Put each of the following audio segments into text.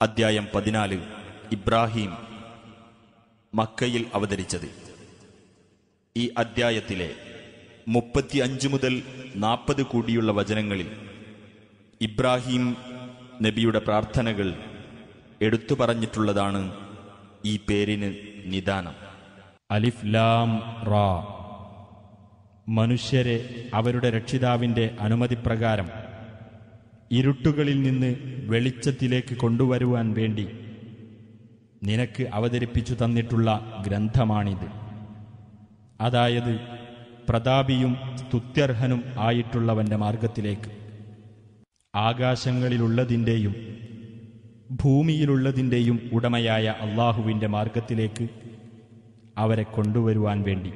അദ്ധ്യായം പതിനാല് ഇബ്രാഹിം മക്കയിൽ അവതരിച്ചത് ഈ അദ്ധ്യായത്തിലെ മുപ്പത്തിയഞ്ച് മുതൽ നാൽപ്പത് കൂടിയുള്ള വചനങ്ങളിൽ ഇബ്രാഹിം നബിയുടെ പ്രാർത്ഥനകൾ എടുത്തു പറഞ്ഞിട്ടുള്ളതാണ് ഈ പേരിന് നിദാനം അലിഫ് ലാം റാ മനുഷ്യരെ അവരുടെ രക്ഷിതാവിന്റെ അനുമതിപ്രകാരം ഇരുട്ടുകളിൽ നിന്ന് വെളിച്ചത്തിലേക്ക് കൊണ്ടുവരുവാൻ വേണ്ടി നിനക്ക് അവതരിപ്പിച്ചു തന്നിട്ടുള്ള ഗ്രന്ഥമാണിത് അതായത് പ്രതാപിയും സ്തുത്യർഹനും ആയിട്ടുള്ളവന്റെ മാർഗത്തിലേക്ക് ആകാശങ്ങളിലുള്ളതിൻ്റെയും ഭൂമിയിലുള്ളതിൻ്റെയും ഉടമയായ അള്ളാഹുവിൻ്റെ മാർഗത്തിലേക്ക് അവരെ കൊണ്ടുവരുവാൻ വേണ്ടി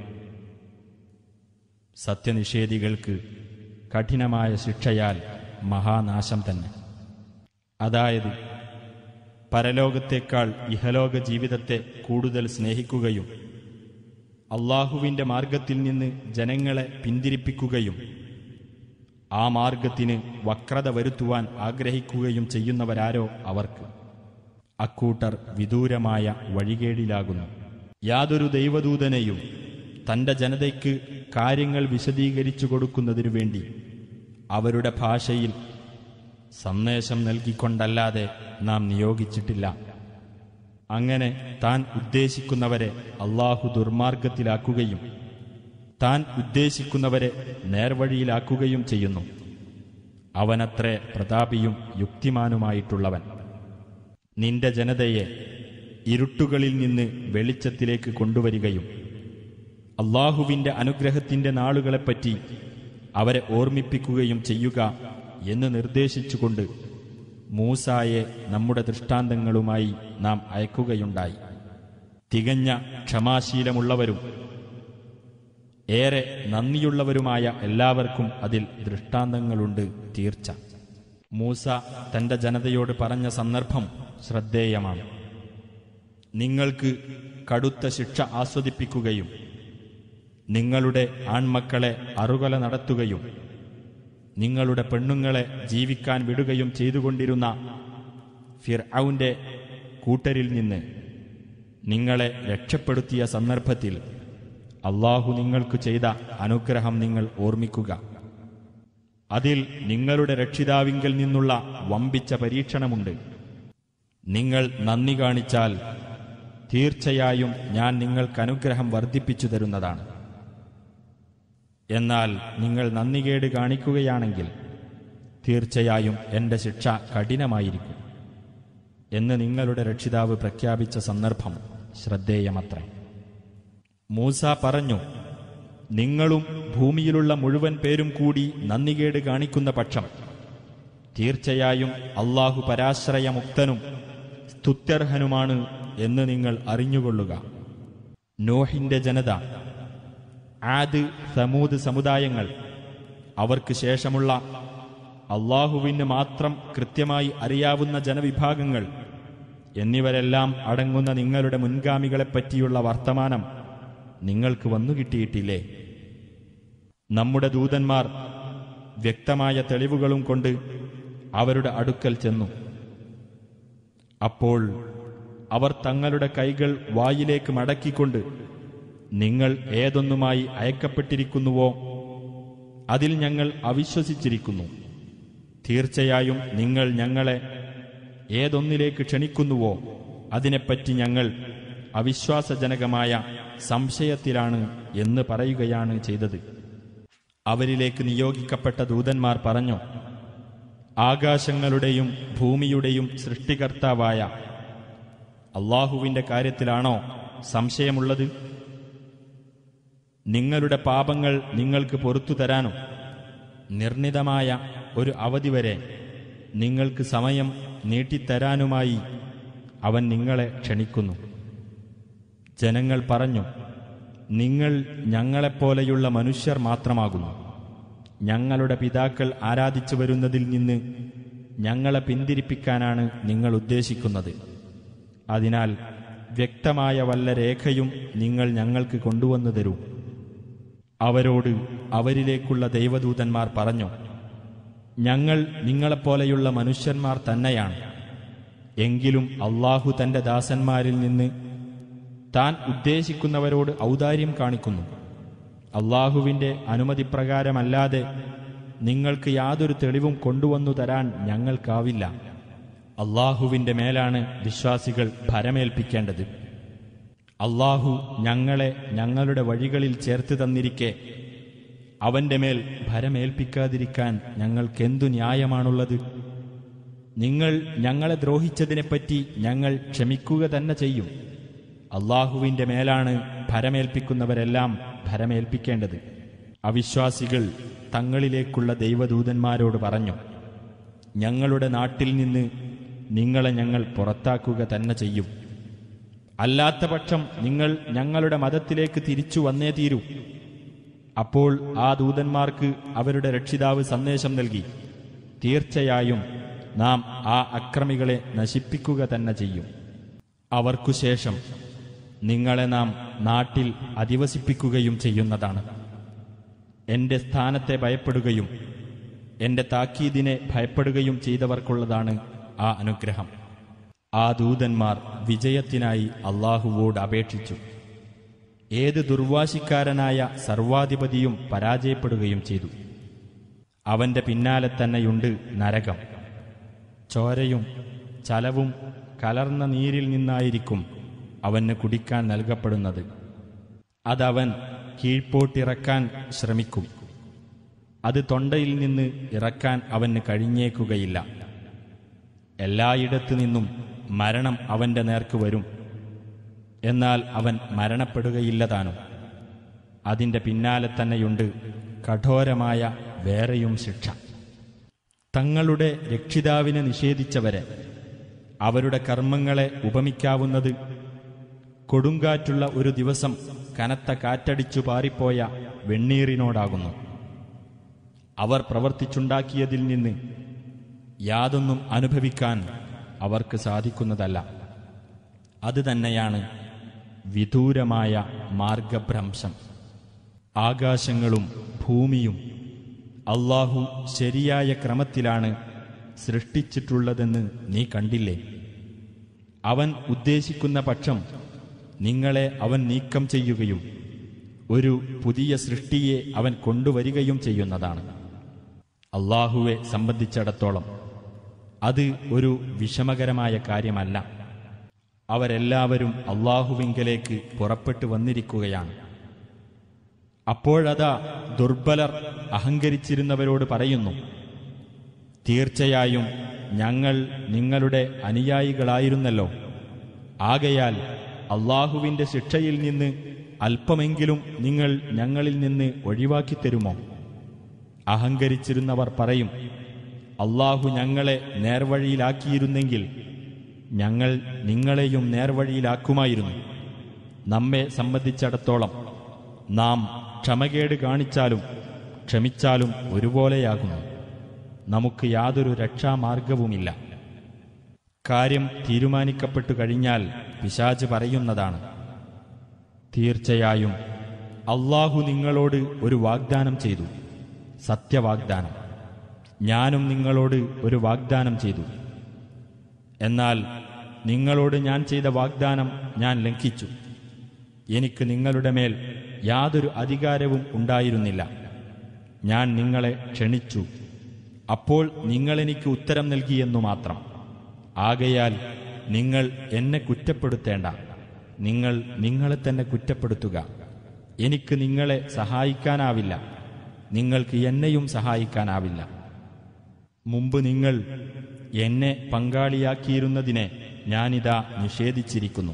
സത്യനിഷേധികൾക്ക് കഠിനമായ ശിക്ഷയാൽ മഹാനാശം തന്നെ അതായത് പരലോകത്തേക്കാൾ ഇഹലോക ജീവിതത്തെ കൂടുതൽ സ്നേഹിക്കുകയും അള്ളാഹുവിൻ്റെ മാർഗത്തിൽ നിന്ന് ജനങ്ങളെ പിന്തിരിപ്പിക്കുകയും ആ മാർഗത്തിന് വക്രത വരുത്തുവാൻ ആഗ്രഹിക്കുകയും ചെയ്യുന്നവരാരോ അവർക്ക് അക്കൂട്ടർ വിദൂരമായ വഴികേടിലാകുന്നു യാതൊരു ദൈവദൂതനെയും തന്റെ ജനതയ്ക്ക് കാര്യങ്ങൾ വിശദീകരിച്ചു കൊടുക്കുന്നതിനു വേണ്ടി അവരുടെ ഭാഷയിൽ സന്ദേശം നൽകിക്കൊണ്ടല്ലാതെ നാം നിയോഗിച്ചിട്ടില്ല അങ്ങനെ താൻ ഉദ്ദേശിക്കുന്നവരെ അള്ളാഹു ദുർമാർഗത്തിലാക്കുകയും താൻ ഉദ്ദേശിക്കുന്നവരെ നേർവഴിയിലാക്കുകയും ചെയ്യുന്നു അവനത്രേ പ്രതാപിയും യുക്തിമാനുമായിട്ടുള്ളവൻ നിന്റെ ജനതയെ ഇരുട്ടുകളിൽ നിന്ന് വെളിച്ചത്തിലേക്ക് കൊണ്ടുവരികയും അള്ളാഹുവിന്റെ അനുഗ്രഹത്തിന്റെ നാളുകളെപ്പറ്റി അവരെ ഓർമ്മിപ്പിക്കുകയും ചെയ്യുക എന്ന് നിർദ്ദേശിച്ചുകൊണ്ട് മൂസായെ നമ്മുടെ ദൃഷ്ടാന്തങ്ങളുമായി നാം അയക്കുകയുണ്ടായി തികഞ്ഞ ക്ഷമാശീലമുള്ളവരും ഏറെ നന്ദിയുള്ളവരുമായ എല്ലാവർക്കും അതിൽ ദൃഷ്ടാന്തങ്ങളുണ്ട് തീർച്ച മൂസ തന്റെ ജനതയോട് പറഞ്ഞ സന്ദർഭം ശ്രദ്ധേയമാണ് നിങ്ങൾക്ക് കടുത്ത ശിക്ഷ ആസ്വദിപ്പിക്കുകയും നിങ്ങളുടെ ആൺമക്കളെ അറുകൊല നടത്തുകയും നിങ്ങളുടെ പെണ്ണുങ്ങളെ ജീവിക്കാൻ വിടുകയും ചെയ്തുകൊണ്ടിരുന്ന ഫിർഔന്റെ കൂട്ടരിൽ നിന്ന് നിങ്ങളെ രക്ഷപ്പെടുത്തിയ സന്ദർഭത്തിൽ അള്ളാഹു നിങ്ങൾക്ക് ചെയ്ത അനുഗ്രഹം നിങ്ങൾ ഓർമ്മിക്കുക അതിൽ നിങ്ങളുടെ രക്ഷിതാവിങ്കിൽ നിന്നുള്ള വമ്പിച്ച പരീക്ഷണമുണ്ട് നിങ്ങൾ നന്ദി കാണിച്ചാൽ തീർച്ചയായും ഞാൻ നിങ്ങൾക്ക് അനുഗ്രഹം വർദ്ധിപ്പിച്ചു തരുന്നതാണ് എന്നാൽ നിങ്ങൾ നന്ദികേട് കാണിക്കുകയാണെങ്കിൽ തീർച്ചയായും എന്റെ ശിക്ഷ കഠിനമായിരിക്കും എന്ന് നിങ്ങളുടെ രക്ഷിതാവ് പ്രഖ്യാപിച്ച സന്ദർഭം ശ്രദ്ധേയമത്രേ മൂസ പറഞ്ഞു നിങ്ങളും ഭൂമിയിലുള്ള മുഴുവൻ പേരും കൂടി നന്ദികേട് കാണിക്കുന്ന പക്ഷം തീർച്ചയായും അള്ളാഹു പരാശ്രയമുക്തനും സ്തുത്യർഹനുമാണ് എന്ന് നിങ്ങൾ അറിഞ്ഞുകൊള്ളുക നോഹിന്റെ ജനത ആദ് സമൂത് സമുദായങ്ങൾ അവർക്ക് ശേഷമുള്ള അള്ളാഹുവിന് മാത്രം കൃത്യമായി അറിയാവുന്ന ജനവിഭാഗങ്ങൾ എന്നിവരെല്ലാം അടങ്ങുന്ന നിങ്ങളുടെ മുൻഗാമികളെപ്പറ്റിയുള്ള വർത്തമാനം നിങ്ങൾക്ക് വന്നു കിട്ടിയിട്ടില്ലേ നമ്മുടെ ദൂതന്മാർ വ്യക്തമായ തെളിവുകളും കൊണ്ട് അവരുടെ അടുക്കൽ ചെന്നു അപ്പോൾ അവർ തങ്ങളുടെ കൈകൾ വായിലേക്ക് മടക്കിക്കൊണ്ട് നിങ്ങൾ ഏതൊന്നുമായി അയക്കപ്പെട്ടിരിക്കുന്നുവോ അതിൽ ഞങ്ങൾ അവിശ്വസിച്ചിരിക്കുന്നു തീർച്ചയായും നിങ്ങൾ ഞങ്ങളെ ഏതൊന്നിലേക്ക് ക്ഷണിക്കുന്നുവോ അതിനെപ്പറ്റി ഞങ്ങൾ അവിശ്വാസജനകമായ സംശയത്തിലാണ് എന്ന് പറയുകയാണ് ചെയ്തത് അവരിലേക്ക് നിയോഗിക്കപ്പെട്ട ദൂതന്മാർ പറഞ്ഞു ആകാശങ്ങളുടെയും ഭൂമിയുടെയും സൃഷ്ടികർത്താവായ അള്ളാഹുവിന്റെ കാര്യത്തിലാണോ സംശയമുള്ളത് നിങ്ങളുടെ പാപങ്ങൾ നിങ്ങൾക്ക് പൊറത്തു തരാനും നിർണിതമായ ഒരു അവധി വരെ നിങ്ങൾക്ക് സമയം നീട്ടിത്തരാനുമായി അവൻ നിങ്ങളെ ക്ഷണിക്കുന്നു ജനങ്ങൾ പറഞ്ഞു നിങ്ങൾ ഞങ്ങളെപ്പോലെയുള്ള മനുഷ്യർ മാത്രമാകുന്നു ഞങ്ങളുടെ പിതാക്കൾ ആരാധിച്ചു വരുന്നതിൽ നിന്ന് ഞങ്ങളെ പിന്തിരിപ്പിക്കാനാണ് നിങ്ങൾ ഉദ്ദേശിക്കുന്നത് അതിനാൽ വ്യക്തമായ വല്ല രേഖയും നിങ്ങൾ ഞങ്ങൾക്ക് കൊണ്ടുവന്നു തരൂ അവരോട് അവരിലേക്കുള്ള ദൈവദൂതന്മാർ പറഞ്ഞു ഞങ്ങൾ നിങ്ങളെപ്പോലെയുള്ള മനുഷ്യന്മാർ തന്നെയാണ് എങ്കിലും അള്ളാഹു തന്റെ ദാസന്മാരിൽ നിന്ന് താൻ ഉദ്ദേശിക്കുന്നവരോട് ഔദാര്യം കാണിക്കുന്നു അള്ളാഹുവിന്റെ അനുമതിപ്രകാരമല്ലാതെ നിങ്ങൾക്ക് യാതൊരു തെളിവും കൊണ്ടുവന്നു തരാൻ ഞങ്ങൾക്കാവില്ല അള്ളാഹുവിന്റെ മേലാണ് വിശ്വാസികൾ ഭരമേൽപ്പിക്കേണ്ടത് അള്ളാഹു ഞങ്ങളെ ഞങ്ങളുടെ വഴികളിൽ ചേർത്ത് തന്നിരിക്കെ അവന്റെ മേൽ ഭരമേൽപ്പിക്കാതിരിക്കാൻ ഞങ്ങൾക്കെന്തു ന്യായമാണുള്ളത് നിങ്ങൾ ഞങ്ങളെ ദ്രോഹിച്ചതിനെപ്പറ്റി ഞങ്ങൾ ക്ഷമിക്കുക തന്നെ ചെയ്യും അള്ളാഹുവിന്റെ മേലാണ് ഭരമേൽപ്പിക്കുന്നവരെല്ലാം ഭരമേൽപ്പിക്കേണ്ടത് അവിശ്വാസികൾ തങ്ങളിലേക്കുള്ള ദൈവദൂതന്മാരോട് പറഞ്ഞു ഞങ്ങളുടെ നാട്ടിൽ നിന്ന് നിങ്ങളെ ഞങ്ങൾ പുറത്താക്കുക തന്നെ ചെയ്യും അല്ലാത്തപക്ഷം നിങ്ങൾ ഞങ്ങളുടെ മതത്തിലേക്ക് തിരിച്ചു വന്നേ തീരൂ അപ്പോൾ ആ ദൂതന്മാർക്ക് അവരുടെ രക്ഷിതാവ് സന്ദേശം നൽകി തീർച്ചയായും നാം ആ അക്രമികളെ നശിപ്പിക്കുക തന്നെ ചെയ്യും അവർക്കു ശേഷം നിങ്ങളെ നാം നാട്ടിൽ അധിവസിപ്പിക്കുകയും ചെയ്യുന്നതാണ് എന്റെ സ്ഥാനത്തെ ഭയപ്പെടുകയും എന്റെ താക്കീദിനെ ഭയപ്പെടുകയും ചെയ്തവർക്കുള്ളതാണ് ആ അനുഗ്രഹം ആ ദൂതന്മാർ വിജയത്തിനായി അള്ളാഹുവോട് അപേക്ഷിച്ചു ഏത് ദുർവാശിക്കാരനായ സർവാധിപതിയും പരാജയപ്പെടുകയും ചെയ്തു അവന്റെ പിന്നാലെ തന്നെയുണ്ട് നരകം ചോരയും ചലവും കലർന്ന നീരിൽ നിന്നായിരിക്കും അവന് കുടിക്കാൻ നൽകപ്പെടുന്നത് അതവൻ കീഴ്പോട്ടിറക്കാൻ ശ്രമിക്കും അത് തൊണ്ടയിൽ നിന്ന് ഇറക്കാൻ അവന് കഴിഞ്ഞേക്കുകയില്ല എല്ലായിടത്തു നിന്നും മരണം അവന്റെ നേർക്ക് വരും എന്നാൽ അവൻ മരണപ്പെടുകയില്ല താനും അതിന്റെ പിന്നാലെ തന്നെയുണ്ട് കഠോരമായ വേറെയും ശിക്ഷ തങ്ങളുടെ രക്ഷിതാവിനെ നിഷേധിച്ചവരെ അവരുടെ കർമ്മങ്ങളെ ഉപമിക്കാവുന്നത് കൊടുങ്കാറ്റുള്ള ഒരു ദിവസം കനത്ത കാറ്റടിച്ചു പാറിപ്പോയ വെണ്ണീറിനോടാകുന്നു അവർ പ്രവർത്തിച്ചുണ്ടാക്കിയതിൽ നിന്ന് യാതൊന്നും അനുഭവിക്കാൻ അവർക്ക് സാധിക്കുന്നതല്ല അത് തന്നെയാണ് വിദൂരമായ മാർഗഭ്രംശം ആകാശങ്ങളും ഭൂമിയും അള്ളാഹു ശരിയായ ക്രമത്തിലാണ് സൃഷ്ടിച്ചിട്ടുള്ളതെന്ന് നീ കണ്ടില്ലേ അവൻ ഉദ്ദേശിക്കുന്ന പക്ഷം നിങ്ങളെ അവൻ നീക്കം ചെയ്യുകയും ഒരു പുതിയ സൃഷ്ടിയെ അവൻ കൊണ്ടുവരികയും ചെയ്യുന്നതാണ് അള്ളാഹുവെ സംബന്ധിച്ചിടത്തോളം അത് ഒരു വിഷമകരമായ കാര്യമല്ല അവരെല്ലാവരും അള്ളാഹുവിങ്കലേക്ക് പുറപ്പെട്ടു വന്നിരിക്കുകയാണ് അപ്പോഴതാ ദുർബലർ അഹങ്കരിച്ചിരുന്നവരോട് പറയുന്നു തീർച്ചയായും ഞങ്ങൾ നിങ്ങളുടെ അനുയായികളായിരുന്നല്ലോ ആകയാൽ അള്ളാഹുവിന്റെ ശിക്ഷയിൽ നിന്ന് അല്പമെങ്കിലും നിങ്ങൾ ഞങ്ങളിൽ നിന്ന് ഒഴിവാക്കി തരുമോ അഹങ്കരിച്ചിരുന്നവർ പറയും അള്ളാഹു ഞങ്ങളെ നേർവഴിയിലാക്കിയിരുന്നെങ്കിൽ ഞങ്ങൾ നിങ്ങളെയും നേർവഴിയിലാക്കുമായിരുന്നു നമ്മെ സംബന്ധിച്ചിടത്തോളം നാം ക്ഷമകേട് കാണിച്ചാലും ക്ഷമിച്ചാലും ഒരുപോലെയാകുന്നു നമുക്ക് യാതൊരു രക്ഷാമാർഗവുമില്ല കാര്യം തീരുമാനിക്കപ്പെട്ടു കഴിഞ്ഞാൽ പിശാജ് പറയുന്നതാണ് തീർച്ചയായും അള്ളാഹു നിങ്ങളോട് ഒരു വാഗ്ദാനം ചെയ്തു സത്യവാഗ്ദാനം ഞാനും നിങ്ങളോട് ഒരു വാഗ്ദാനം ചെയ്തു എന്നാൽ നിങ്ങളോട് ഞാൻ ചെയ്ത വാഗ്ദാനം ഞാൻ ലംഘിച്ചു എനിക്ക് നിങ്ങളുടെ മേൽ യാതൊരു അധികാരവും ഉണ്ടായിരുന്നില്ല ഞാൻ നിങ്ങളെ ക്ഷണിച്ചു അപ്പോൾ നിങ്ങളെനിക്ക് ഉത്തരം നൽകിയെന്നു മാത്രം ആകയാൽ നിങ്ങൾ എന്നെ കുറ്റപ്പെടുത്തേണ്ട നിങ്ങൾ നിങ്ങളെ തന്നെ കുറ്റപ്പെടുത്തുക എനിക്ക് നിങ്ങളെ സഹായിക്കാനാവില്ല നിങ്ങൾക്ക് എന്നെയും സഹായിക്കാനാവില്ല മുമ്പ് നിങ്ങൾ എന്നെ പങ്കാളിയാക്കിയിരുന്നതിനെ ഞാനിതാ നിഷേധിച്ചിരിക്കുന്നു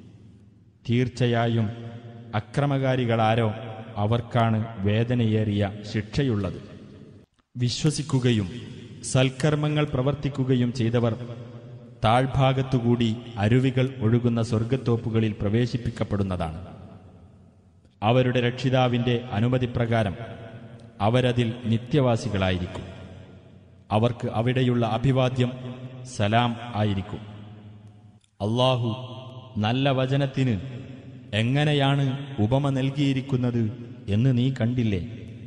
തീർച്ചയായും അക്രമകാരികളാരോ അവർക്കാണ് വേദനയേറിയ ശിക്ഷയുള്ളത് വിശ്വസിക്കുകയും സൽക്കർമ്മങ്ങൾ പ്രവർത്തിക്കുകയും ചെയ്തവർ താഴ്ഭാഗത്തുകൂടി അരുവികൾ ഒഴുകുന്ന സ്വർഗത്തോപ്പുകളിൽ പ്രവേശിപ്പിക്കപ്പെടുന്നതാണ് അവരുടെ രക്ഷിതാവിന്റെ അനുമതിപ്രകാരം അവരതിൽ നിത്യവാസികളായിരിക്കും അവർക്ക് അവിടെയുള്ള അഭിവാദ്യം സലാം ആയിരിക്കും അള്ളാഹു നല്ല വചനത്തിന് എങ്ങനെയാണ് ഉപമ നൽകിയിരിക്കുന്നത് എന്ന് നീ കണ്ടില്ലേ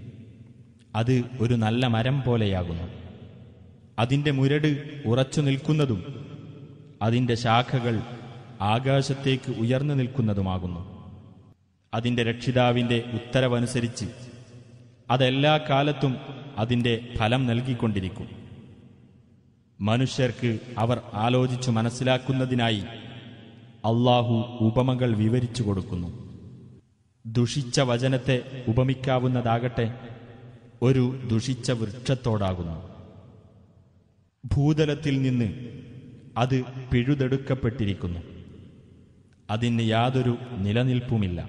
അത് ഒരു നല്ല മരം പോലെയാകുന്നു അതിന്റെ മുരട് ഉറച്ചു നിൽക്കുന്നതും അതിന്റെ ശാഖകൾ ആകാശത്തേക്ക് ഉയർന്നു നിൽക്കുന്നതുമാകുന്നു അതിന്റെ രക്ഷിതാവിന്റെ ഉത്തരവനുസരിച്ച് അതെല്ലാ കാലത്തും അതിന്റെ ഫലം നൽകിക്കൊണ്ടിരിക്കും മനുഷ്യർക്ക് അവർ ആലോചിച്ചു മനസ്സിലാക്കുന്നതിനായി അള്ളാഹു ഉപമകൾ വിവരിച്ചു കൊടുക്കുന്നു ദുഷിച്ച വചനത്തെ ഉപമിക്കാവുന്നതാകട്ടെ ഒരു ദുഷിച്ച വൃക്ഷത്തോടാകുന്നു ഭൂതലത്തിൽ നിന്ന് അത് പിഴുതെടുക്കപ്പെട്ടിരിക്കുന്നു അതിന് യാതൊരു നിലനിൽപ്പുമില്ല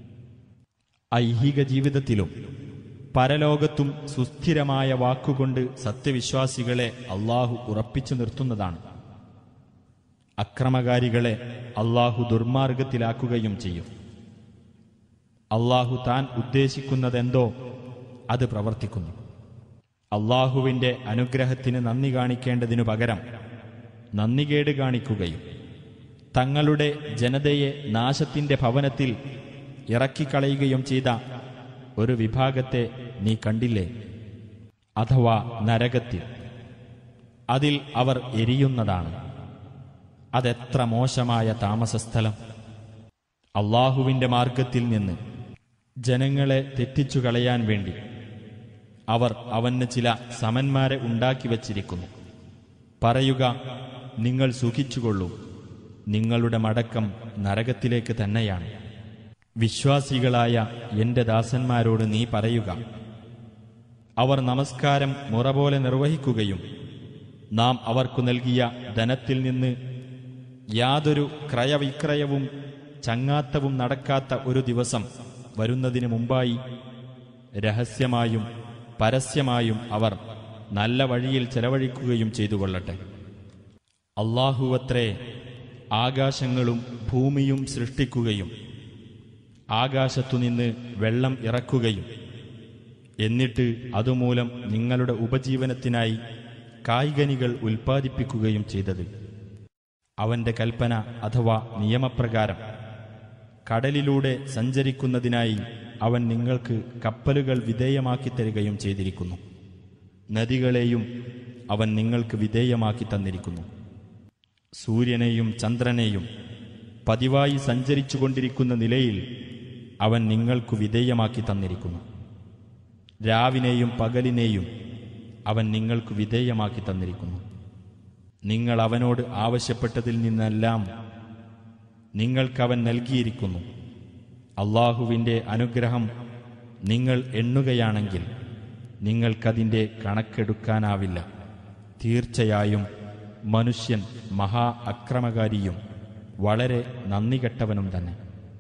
ഐഹിക ജീവിതത്തിലും പരലോകത്തും സുസ്ഥിരമായ വാക്കുകൊണ്ട് സത്യവിശ്വാസികളെ അള്ളാഹു ഉറപ്പിച്ചു നിർത്തുന്നതാണ് അക്രമകാരികളെ അള്ളാഹു ദുർമാർഗത്തിലാക്കുകയും ചെയ്യും അള്ളാഹു താൻ ഉദ്ദേശിക്കുന്നതെന്തോ അത് പ്രവർത്തിക്കുന്നു അള്ളാഹുവിന്റെ അനുഗ്രഹത്തിന് നന്ദി കാണിക്കേണ്ടതിനു പകരം നന്ദികേട് കാണിക്കുകയും തങ്ങളുടെ ജനതയെ നാശത്തിന്റെ ഭവനത്തിൽ ഇറക്കിക്കളയുകയും ചെയ്ത ഒരു വിഭാഗത്തെ നീ കണ്ടില്ലേ അഥവാ നരകത്തിൽ അതിൽ അവർ എരിയുന്നതാണ് അതെത്ര മോശമായ താമസസ്ഥലം അള്ളാഹുവിന്റെ മാർഗത്തിൽ നിന്ന് ജനങ്ങളെ തെറ്റിച്ചു കളയാൻ വേണ്ടി അവർ അവന് ചില സമന്മാരെ ഉണ്ടാക്കി വച്ചിരിക്കുന്നു പറയുക നിങ്ങൾ സുഖിച്ചുകൊള്ളൂ നിങ്ങളുടെ മടക്കം നരകത്തിലേക്ക് തന്നെയാണ് വിശ്വാസികളായ എന്റെ ദാസന്മാരോട് നീ പറയുക അവർ നമസ്കാരം മുറ പോലെ നിർവഹിക്കുകയും നാം അവർക്കു നൽകിയ ധനത്തിൽ നിന്ന് യാതൊരു ക്രയവിക്രയവും ചങ്ങാത്തവും നടക്കാത്ത ഒരു ദിവസം വരുന്നതിന് മുമ്പായി രഹസ്യമായും പരസ്യമായും അവർ നല്ല വഴിയിൽ ചെലവഴിക്കുകയും ചെയ്തു കൊള്ളട്ടെ അള്ളാഹുവത്രേ ആകാശങ്ങളും ഭൂമിയും സൃഷ്ടിക്കുകയും ആകാശത്തുനിന്ന് വെള്ളം ഇറക്കുകയും എന്നിട്ട് അതുമൂലം നിങ്ങളുടെ ഉപജീവനത്തിനായി കായ്കനികൾ ഉൽപ്പാദിപ്പിക്കുകയും ചെയ്തത് അവന്റെ കൽപ്പന അഥവാ നിയമപ്രകാരം കടലിലൂടെ സഞ്ചരിക്കുന്നതിനായി അവൻ നിങ്ങൾക്ക് കപ്പലുകൾ വിധേയമാക്കി തരികയും ചെയ്തിരിക്കുന്നു നദികളെയും അവൻ നിങ്ങൾക്ക് വിധേയമാക്കി തന്നിരിക്കുന്നു സൂര്യനെയും ചന്ദ്രനെയും പതിവായി സഞ്ചരിച്ചുകൊണ്ടിരിക്കുന്ന നിലയിൽ അവൻ നിങ്ങൾക്കു വിധേയമാക്കി തന്നിരിക്കുന്നു രാവിനെയും പകലിനെയും അവൻ നിങ്ങൾക്ക് വിധേയമാക്കി തന്നിരിക്കുന്നു നിങ്ങൾ അവനോട് ആവശ്യപ്പെട്ടതിൽ നിന്നെല്ലാം നിങ്ങൾക്കവൻ നൽകിയിരിക്കുന്നു അള്ളാഹുവിൻ്റെ അനുഗ്രഹം നിങ്ങൾ എണ്ണുകയാണെങ്കിൽ നിങ്ങൾക്കതിൻ്റെ കണക്കെടുക്കാനാവില്ല തീർച്ചയായും മനുഷ്യൻ മഹാ അക്രമകാരിയും വളരെ നന്ദികെട്ടവനും തന്നെ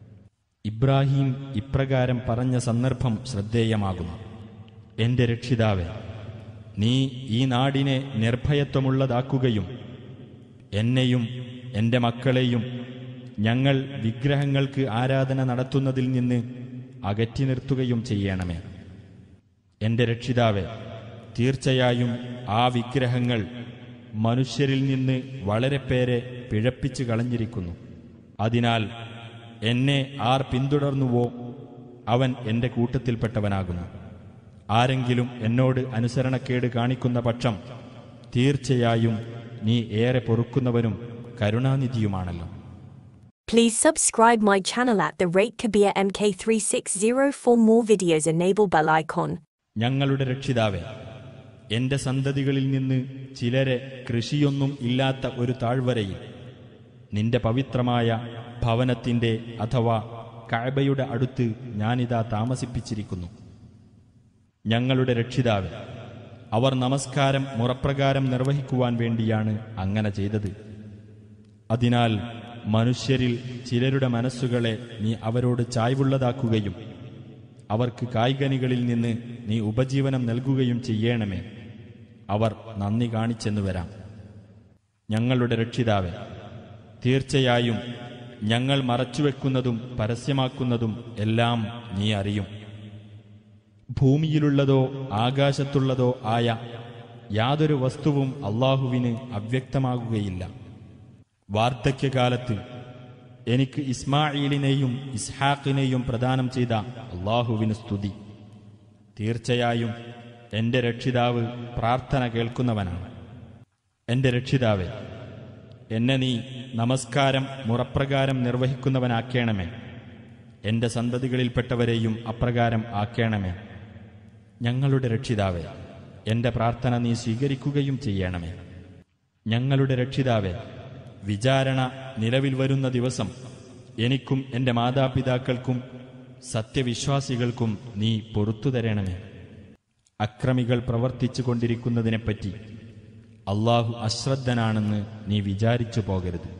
ഇബ്രാഹിം ഇപ്രകാരം പറഞ്ഞ സന്ദർഭം ശ്രദ്ധേയമാകുന്നു എന്റെ രക്ഷിതാവെ നീ ഈ നാടിനെ നിർഭയത്വമുള്ളതാക്കുകയും എന്നെയും എന്റെ മക്കളെയും ഞങ്ങൾ വിഗ്രഹങ്ങൾക്ക് ആരാധന നടത്തുന്നതിൽ നിന്ന് അകറ്റി നിർത്തുകയും ചെയ്യണമേ എന്റെ രക്ഷിതാവെ തീർച്ചയായും ആ വിഗ്രഹങ്ങൾ മനുഷ്യരിൽ നിന്ന് വളരെ പേരെ പിഴപ്പിച്ചു കളഞ്ഞിരിക്കുന്നു അതിനാൽ എന്നെ ആർ പിന്തുടർന്നുവോ അവൻ എന്റെ കൂട്ടത്തിൽപ്പെട്ടവനാകുന്നു ആരെങ്കിലും എന്നോട് അനുസരണക്കേട് കാണിക്കുന്ന പക്ഷം തീർച്ചയായും നീ ഏറെ പൊറുക്കുന്നവനും കരുണാനിധിയുമാണല്ലോ Please subscribe my channel at the rate Kabir MK3604 for more videos enable bell icon. ഞങ്ങളുടെ രക്ഷിതാവേ എന്റെ സന്തതികളിൽ നിന്ന് ചിലരെ കൃഷിയൊന്നും ഇല്ലാത്ത ഒരു താഴ്വരയിൽ നിന്റെ പവിത്രമായ ഭവനത്തിന്റെ അഥവാ കഅബയുടെ അടുത്ത് ഞാനിതാ താമസിപ്പിച്ചിരിക്കുന്നു ഞങ്ങളുടെ രക്ഷിതാവ് അവർ നമസ്കാരം മുറപ്രകാരം നിർവഹിക്കുവാൻ വേണ്ടിയാണ് അങ്ങനെ ചെയ്തത് അതിനാൽ മനുഷ്യരിൽ ചിലരുടെ മനസ്സുകളെ നീ അവരോട് ചായ്വുള്ളതാക്കുകയും അവർക്ക് കായ്കനികളിൽ നിന്ന് നീ ഉപജീവനം നൽകുകയും ചെയ്യണമേ അവർ നന്ദി കാണിച്ചെന്നു വരാം ഞങ്ങളുടെ രക്ഷിതാവെ തീർച്ചയായും ഞങ്ങൾ മറച്ചുവെക്കുന്നതും പരസ്യമാക്കുന്നതും എല്ലാം നീ അറിയും ഭൂമിയിലുള്ളതോ ആകാശത്തുള്ളതോ ആയ യാതൊരു വസ്തുവും അള്ളാഹുവിന് അവ്യക്തമാകുകയില്ല വാർദ്ധക്യകാലത്ത് എനിക്ക് ഇസ്മായിലിനെയും ഇസ്ഹാഖിനെയും പ്രദാനം ചെയ്ത അള്ളാഹുവിന് സ്തുതി തീർച്ചയായും എന്റെ രക്ഷിതാവ് പ്രാർത്ഥന കേൾക്കുന്നവനാണ് എന്റെ രക്ഷിതാവെ എന്നെ നീ നമസ്കാരം മുറപ്രകാരം നിർവഹിക്കുന്നവനാക്കേണമേ എന്റെ സന്തതികളിൽപ്പെട്ടവരെയും അപ്രകാരം ആക്കേണമേ ഞങ്ങളുടെ രക്ഷിതാവേ എന്റെ പ്രാർത്ഥന നീ സ്വീകരിക്കുകയും ചെയ്യണമേ ഞങ്ങളുടെ രക്ഷിതാവേ വിചാരണ നിലവിൽ വരുന്ന ദിവസം എനിക്കും എന്റെ മാതാപിതാക്കൾക്കും സത്യവിശ്വാസികൾക്കും നീ പൊറത്തു തരണമേ അക്രമികൾ പ്രവർത്തിച്ചു കൊണ്ടിരിക്കുന്നതിനെപ്പറ്റി അള്ളാഹു അശ്രദ്ധനാണെന്ന് നീ വിചാരിച്ചു പോകരുത്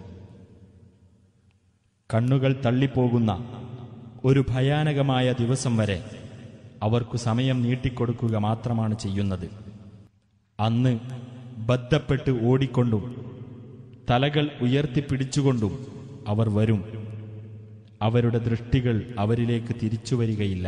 കണ്ണുകൾ തള്ളിപ്പോകുന്ന ഒരു ഭയാനകമായ ദിവസം വരെ അവർക്കു സമയം നീട്ടിക്കൊടുക്കുക മാത്രമാണ് ചെയ്യുന്നത് അന്ന് ബദ്ധപ്പെട്ട് ഓടിക്കൊണ്ടും തലകൾ ഉയർത്തിപ്പിടിച്ചുകൊണ്ടും അവർ വരും അവരുടെ ദൃഷ്ടികൾ അവരിലേക്ക് തിരിച്ചു വരികയില്ല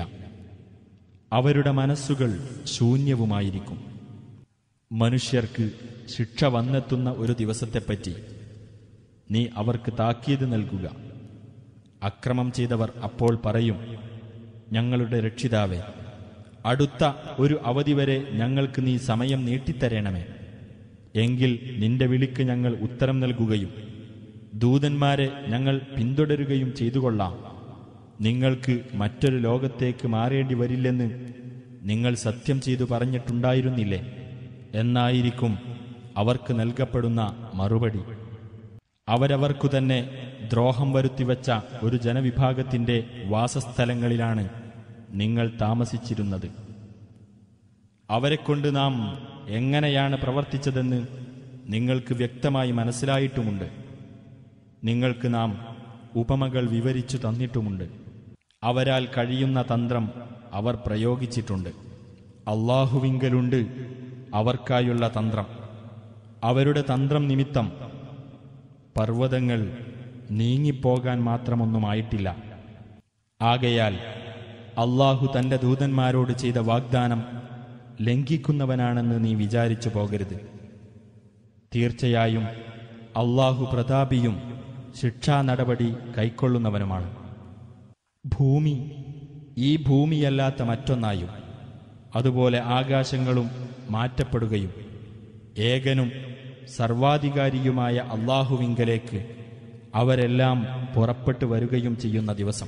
അവരുടെ മനസ്സുകൾ ശൂന്യവുമായിരിക്കും മനുഷ്യർക്ക് ശിക്ഷ വന്നെത്തുന്ന ഒരു ദിവസത്തെപ്പറ്റി നീ അവർക്ക് താക്കീത് നൽകുക അക്രമം ചെയ്തവർ അപ്പോൾ പറയും ഞങ്ങളുടെ രക്ഷിതാവേ അടുത്ത ഒരു അവധി വരെ ഞങ്ങൾക്ക് നീ സമയം നീട്ടിത്തരണമേ എങ്കിൽ നിന്റെ വിളിക്ക് ഞങ്ങൾ ഉത്തരം നൽകുകയും ദൂതന്മാരെ ഞങ്ങൾ പിന്തുടരുകയും ചെയ്തുകൊള്ളാം നിങ്ങൾക്ക് മറ്റൊരു ലോകത്തേക്ക് മാറേണ്ടി വരില്ലെന്ന് നിങ്ങൾ സത്യം ചെയ്തു പറഞ്ഞിട്ടുണ്ടായിരുന്നില്ലേ എന്നായിരിക്കും അവർക്ക് നൽകപ്പെടുന്ന മറുപടി അവരവർക്കു തന്നെ ദ്രോഹം വരുത്തിവെച്ച ഒരു ജനവിഭാഗത്തിന്റെ വാസസ്ഥലങ്ങളിലാണ് നിങ്ങൾ താമസിച്ചിരുന്നത് അവരെക്കൊണ്ട് നാം എങ്ങനെയാണ് പ്രവർത്തിച്ചതെന്ന് നിങ്ങൾക്ക് വ്യക്തമായി മനസ്സിലായിട്ടുമുണ്ട് നിങ്ങൾക്ക് നാം ഉപമകൾ വിവരിച്ചു തന്നിട്ടുമുണ്ട് അവരാൽ കഴിയുന്ന തന്ത്രം അവർ പ്രയോഗിച്ചിട്ടുണ്ട് അള്ളാഹുവിങ്കലുണ്ട് അവർക്കായുള്ള തന്ത്രം അവരുടെ തന്ത്രം നിമിത്തം പർവ്വതങ്ങൾ നീങ്ങിപ്പോകാൻ മാത്രമൊന്നുമായിട്ടില്ല ആകയാൽ അള്ളാഹു തന്റെ ദൂതന്മാരോട് ചെയ്ത വാഗ്ദാനം ലംഘിക്കുന്നവനാണെന്ന് നീ വിചാരിച്ചു പോകരുത് തീർച്ചയായും അള്ളാഹു പ്രതാപിയും ശിക്ഷാ നടപടി കൈക്കൊള്ളുന്നവനുമാണ് ഭൂമി ഈ ഭൂമിയല്ലാത്ത മറ്റൊന്നായും അതുപോലെ ആകാശങ്ങളും മാറ്റപ്പെടുകയും ഏകനും സർവാധികാരിയുമായ അള്ളാഹുവിങ്കലേക്ക് അവരെല്ലാം പുറപ്പെട്ടു വരികയും ചെയ്യുന്ന ദിവസം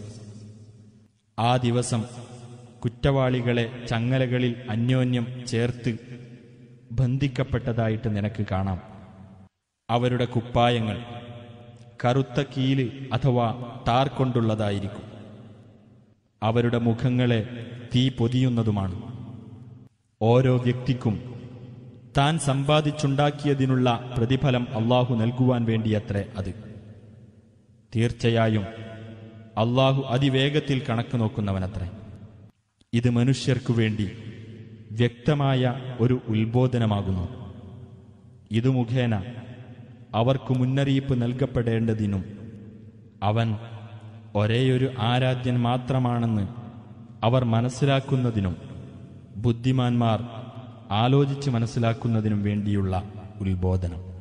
ആ ദിവസം കുറ്റവാളികളെ ചങ്ങലകളിൽ അന്യോന്യം ചേർത്ത് ബന്ധിക്കപ്പെട്ടതായിട്ട് നിനക്ക് കാണാം അവരുടെ കുപ്പായങ്ങൾ കറുത്ത കീല് അഥവാ ടാർ കൊണ്ടുള്ളതായിരിക്കും അവരുടെ മുഖങ്ങളെ തീ പൊതിയുന്നതുമാണ് ഓരോ വ്യക്തിക്കും താൻ സമ്പാദിച്ചുണ്ടാക്കിയതിനുള്ള പ്രതിഫലം അള്ളാഹു നൽകുവാൻ വേണ്ടിയത്രേ അത് തീർച്ചയായും അള്ളാഹു അതിവേഗത്തിൽ കണക്ക് നോക്കുന്നവനത്രേ ഇത് മനുഷ്യർക്കു വേണ്ടി വ്യക്തമായ ഒരു ഉത്ബോധനമാകുന്നു ഇതു മുഖേന അവർക്ക് മുന്നറിയിപ്പ് നൽകപ്പെടേണ്ടതിനും അവൻ ഒരേയൊരു ആരാധ്യൻ മാത്രമാണെന്ന് അവർ മനസ്സിലാക്കുന്നതിനും ബുദ്ധിമാന്മാർ ആലോചിച്ച് മനസ്സിലാക്കുന്നതിനും വേണ്ടിയുള്ള ഉത്ബോധനം